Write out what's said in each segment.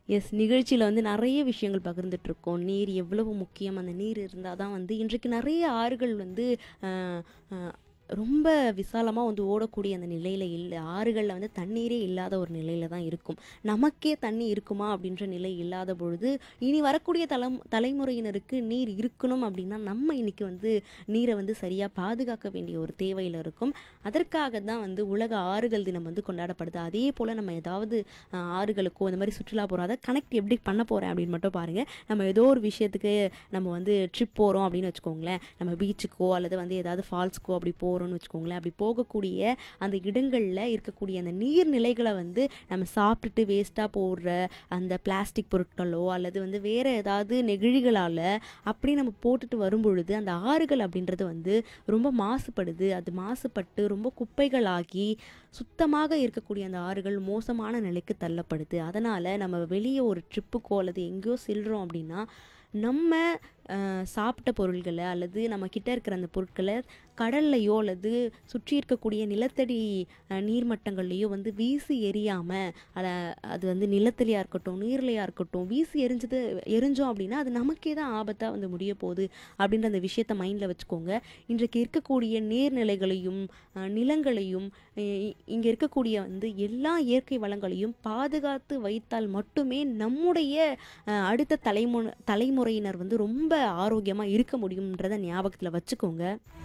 S நிகழ்ச்சியில் வந்து நிறைய விஷயங்கள் பகிர்ந்துட்டு இருக்கோம் நீர் எவ்வளவு முக்கியம் அந்த நீர் இருந்தால் தான் வந்து இன்றைக்கு நிறைய ஆறுகள் வந்து அஹ், அஹ், ரொம்ப விசாலமாக வந்து ஓடக்கூடிய அந்த நிலையில் இல்லை ஆறுகளில் வந்து தண்ணீரே இல்லாத ஒரு நிலையில தான் இருக்கும் நமக்கே தண்ணி இருக்குமா அப்படின்ற நிலை இல்லாத பொழுது இனி வரக்கூடிய தலம் தலைமுறையினருக்கு நீர் இருக்கணும் அப்படின்னா நம்ம இன்னைக்கு வந்து நீரை வந்து சரியாக பாதுகாக்க வேண்டிய ஒரு தேவையில் இருக்கும் அதற்காக தான் வந்து உலக ஆறுகள் தினம் வந்து கொண்டாடப்படுது அதே போல் நம்ம ஏதாவது அஹ், ஆறுகளுக்கோ இந்த மாதிரி சுற்றுலா போகிறோம் அதை கனெக்ட் எப்படி பண்ண போகிறேன் அப்படின்னு மட்டும் பாருங்கள் நம்ம ஏதோ ஒரு விஷயத்துக்கு நம்ம வந்து ட்ரிப் போகிறோம் அப்படின்னு வச்சுக்கோங்களேன் நம்ம பீச்சுக்கோ அல்லது வந்து ஏதாவது ஃபால்ஸ்க்கோ அப்படி போகிறோம்னு வச்சுக்கோங்களேன் அப்படி போகக்கூடிய அந்த இடங்களில் இருக்கக்கூடிய அந்த நீர்நிலைகளை வந்து நம்ம சாப்பிட்டுட்டு வேஸ்ட்டாக போடுற அந்த பிளாஸ்டிக் பொருட்களோ அல்லது வந்து வேறு ஏதாவது நெகிழிகளால் அப்படி நம்ம போட்டுட்டு வரும் பொழுது அந்த ஆறுகள் அப்படின்றது வந்து ரொம்ப மாசுபடுது அது மாசுபட்டு ரொம்ப குப்பைகளாகி சுத்தமாக இருக்கக்கூடிய அந்த ஆறுகள் மோசமான நிலைக்கு தள்ளப்படுது அதனால் நம்ம வெளியே ஒரு ட்ரிப்புக்கோ அல்லது எங்கேயோ செல்கிறோம் அப்படின்னா நம்ம அஹ், சாப்பிட்ட பொருள்களை அல்லது நம்ம கிட்ட இருக்கிற அந்த பொருட்களை கடல்லையோ அல்லது சுற்றி இருக்கக்கூடிய நிலத்தடி அஹ், நீர்மட்டங்கள்லையோ வந்து வீசி எரியாமல் அத அது வந்து நிலத்தடியாக இருக்கட்டும் நீர்லையாக இருக்கட்டும் வீசி எரிஞ்சது எரிஞ்சோம் அப்படின்னா அது நமக்கே தான் ஆபத்தாக வந்து முடிய போகுது அப்படின்ற அந்த விஷயத்த மைண்டில் வச்சுக்கோங்க இன்றைக்கு இருக்கக்கூடிய நீர்நிலைகளையும் அஹ், நிலங்களையும் இங்கே இருக்கக்கூடிய வந்து எல்லா இயற்கை வளங்களையும் பாதுகாத்து வைத்தால் மட்டுமே நம்முடைய அஹ், அடுத்த தலைமு தலைமுறையினர் வந்து ரொம்ப ஆரோக்கியமாக இருக்க முடியுன்றதை ஞாபகத்தில் வச்சுக்கோங்க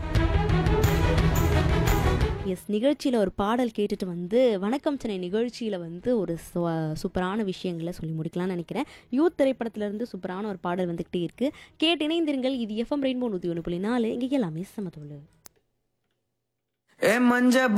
எஸ் நிகழ்ச்சியில் ஒரு பாடல் கேட்டுட்டு வந்து வணக்கம் சென்னை நிகழ்ச்சியில் வந்து ஒரு சு- சூப்பரான விஷயங்களை சொல்லி முடிக்கலாம்னு நினைக்கிறேன் யூத் திரைப்படத்திலிருந்து சூப்பரான ஒரு பாடல் வந்துக்கிட்டே இருக்குது கேட்டு இணைந்திருங்கள் இது எஃப்எம் ரெயின்போ நூற்றி ஒன்று புள்ளி நாலு இங்கே எல்லாமே சமத்தோடு ஏ மஞ்ச